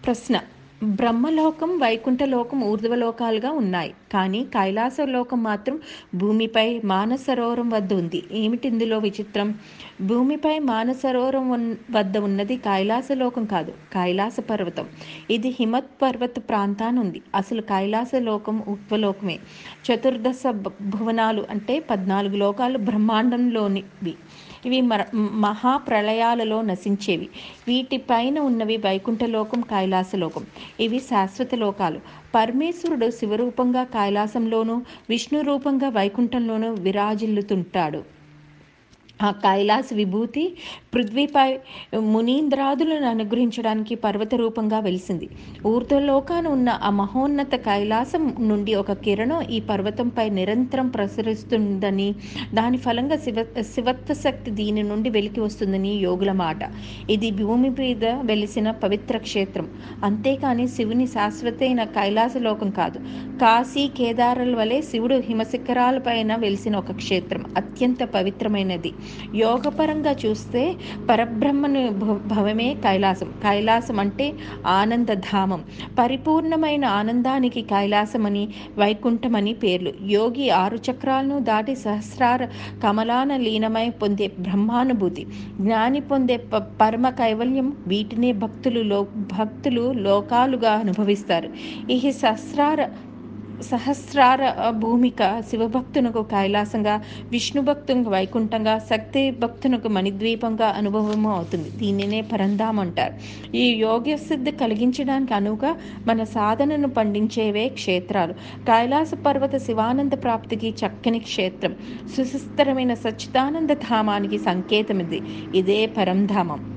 ప్రశ్న బ్రహ్మలోకం వైకుంఠలోకం ఊర్ధ్వలోకాలుగా ఉన్నాయి కానీ కైలాస లోకం మాత్రం భూమిపై మానసరోవరం వద్ద ఉంది ఏమిటి ఇందులో విచిత్రం భూమిపై మానసరోవరం ఉన్- వద్ద ఉన్నది కైలాస లోకం కాదు కైలాస పర్వతం ఇది హిమత్ పర్వత ప్రాంతాన ఉంది అసలు కైలాస లోకం ఉత్వలోకమే చతుర్దశ భ- భువనాలు అంటే పద్నాలుగు లోకాలు బ్రహ్మాండంలోనివి ఇవి మర మహాప్రళయాలలో నశించేవి వీటిపైన ఉన్నవి వైకుంఠలోకం కైలాసలోకం ఇవి శాశ్వత లోకాలు పరమేశ్వరుడు శివరూపంగా కైలాసంలోనూ విష్ణు రూపంగా వైకుంఠంలోనూ విరాజిల్లుతుంటాడు ఆ కైలాస విభూతి పృథ్వీపై మునీంద్రాదులను అనుగ్రహించడానికి పర్వత రూపంగా వెలిసింది ఊర్ధ్వలోకాన ఉన్న ఆ మహోన్నత కైలాసం నుండి ఒక కిరణం ఈ పర్వతంపై నిరంతరం ప్రసరిస్తుందని దాని ఫలంగా శివ శివత్వ శక్తి దీని నుండి వెలికి వస్తుందని యోగుల మాట ఇది భూమి మీద వెలిసిన పవిత్ర క్షేత్రం అంతేకాని శివుని శాశ్వతైన కైలాస లోకం కాదు కాశీ కేదారుల వలె శివుడు హిమశిఖరాలపైన వెలిసిన ఒక క్షేత్రం అత్యంత పవిత్రమైనది యోగపరంగా చూస్తే పరబ్రహ్మను భ- భవమే కైలాసం కైలాసం అంటే ఆనందధామం పరిపూర్ణమైన ఆనందానికి కైలాసమని వైకుంఠమని పేర్లు యోగి ఆరు చక్రాలను దాటి సహస్రార కమలాన లీనమై పొందే బ్రహ్మానుభూతి జ్ఞాని పొందే ప- పరమ కైవల్యం వీటినే భక్తులు లో భక్తులు లోకాలుగా అనుభవిస్తారు ఈ సహస్రార సహస్రార భూమిక శివభక్తునకు కైలాసంగా విష్ణు భక్తునికి వైకుంఠంగా శక్తి భక్తునకు మణిద్వీపంగా అనుభవము అవుతుంది దీనినే పరంధాం అంటారు ఈ యోగ్య సిద్ధి కలిగించడానికి అనువుగా మన సాధనను పండించేవే క్షేత్రాలు కైలాస పర్వత శివానంద ప్రాప్తికి చక్కని క్షేత్రం సుశిస్తరమైన సచ్చిదానంద ధామానికి సంకేతం ఇది ఇదే పరంధామం